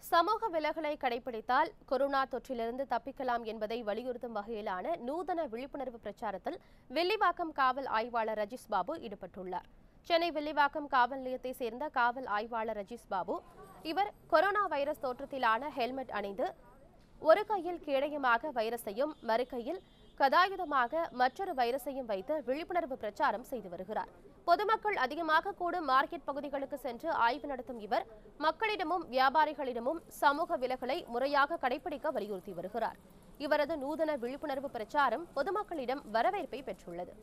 சமூக விலகலை கடைபிடித்தால் கொரோனா தொற்றிலிருந்து தப்பிக்கலாம் என்பதை வலியுறுத்தும் வகையிலான நூதன விழிப்புணர்வு பிரச்சாரத்தில் வில்லிவாக்கம் காவல் ஆய்வாளர் ரஜிஸ் பாபு ஈடுபட்டுள்ளார் சென்னை வில்லிவாக்கம் காவல் நிலையத்தை சேர்ந்த காவல் ஆய்வாளர் ரஜிஸ் பாபு இவர் கொரோனா வைரஸ் தோற்றத்திலான ஹெல்மெட் அணிந்து ஒரு கையில் கேடயமாக வைரஸையும் மறு கையில் கதாயுதமாக மற்றொரு வைரஸையும் வைத்து விழிப்புணர்வு பிரச்சாரம் செய்து வருகிறார் பொதுமக்கள் அதிகமாக கூடும் மார்க்கெட் பகுதிகளுக்கு சென்று ஆய்வு நடத்தும் இவர் மக்களிடமும் வியாபாரிகளிடமும் சமூக விலகலை முறையாக கடைபிடிக்க வலியுறுத்தி வருகிறார் இவரது நூதன விழிப்புணர்வு பிரச்சாரம் பொதுமக்களிடம் வரவேற்பை பெற்றுள்ளது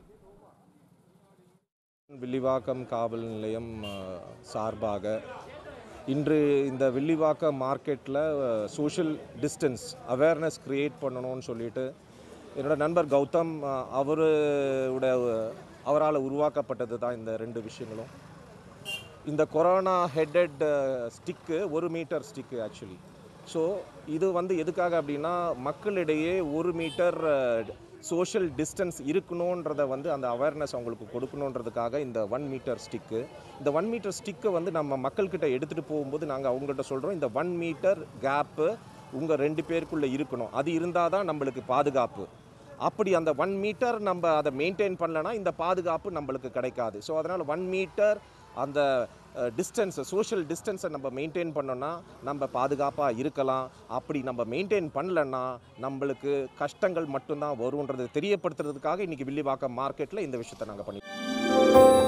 வில்லிவாக்கம் காவல் நிலையம் அஹ், சார்பாக இன்று இந்த வில்லிவாக்கம் மார்க்கெட்டில் சோஷியல் டிஸ்டன்ஸ் அவேர்னஸ் க்ரியேட் பண்ணணும்னு சொல்லிட்டு என்னோட நண்பர் கௌதம் அஹ், அவரோட அவரால் உருவாக்கப்பட்டது தான் இந்த ரெண்டு விஷயங்களும் இந்த கொரோனா ஹெட்டட் ஸ்டிக்கு ஒரு மீட்டர் ஸ்டிக்கு ஆக்சுவலி ஸோ இது வந்து எதுக்காக அப்படின்னா மக்களிடையே ஒரு மீட்டர் சோஷியல் டிஸ்டன்ஸ் இருக்கணுன்றத வந்து அந்த அவேர்னஸ் அவங்களுக்கு கொடுக்கணுன்றதுக்காக இந்த ஒன் மீட்டர் ஸ்டிக்கு இந்த ஒன் மீட்டர் ஸ்டிக்கை வந்து நம்ம மக்கள்கிட்ட எடுத்துகிட்டு போகும்போது நாங்கள் அவங்கள்ட்ட சொல்கிறோம் இந்த ஒன் மீட்டர் கேப்பு உங்கள் ரெண்டு பேருக்குள்ளே இருக்கணும் அது இருந்தால் தான் நம்மளுக்கு பாதுகாப்பு அப்படி அந்த ஒன் மீட்டர் நம்ம அதை மெயின்டைன் பண்ணலனா இந்த பாதுகாப்பு நம்மளுக்கு கிடைக்காது ஸோ அதனால் ஒன் மீட்டர் அந்த டிஸ்டன்ஸை சோஷியல் டிஸ்டன்ஸை நம்ம மெயின்டைன் பண்ணோன்னா நம்ம பாதுகாப்பாக இருக்கலாம் அப்படி நம்ம மெயின்டைன் பண்ணலன்னா நம்மளுக்கு கஷ்டங்கள் மட்டும்தான் வரும்ன்றதை தெரியப்படுத்துறதுக்காக இன்றைக்கி வில்லிவாக்கம் மார்க்கெட்டில் இந்த விஷயத்தை நாங்கள் பண்ணி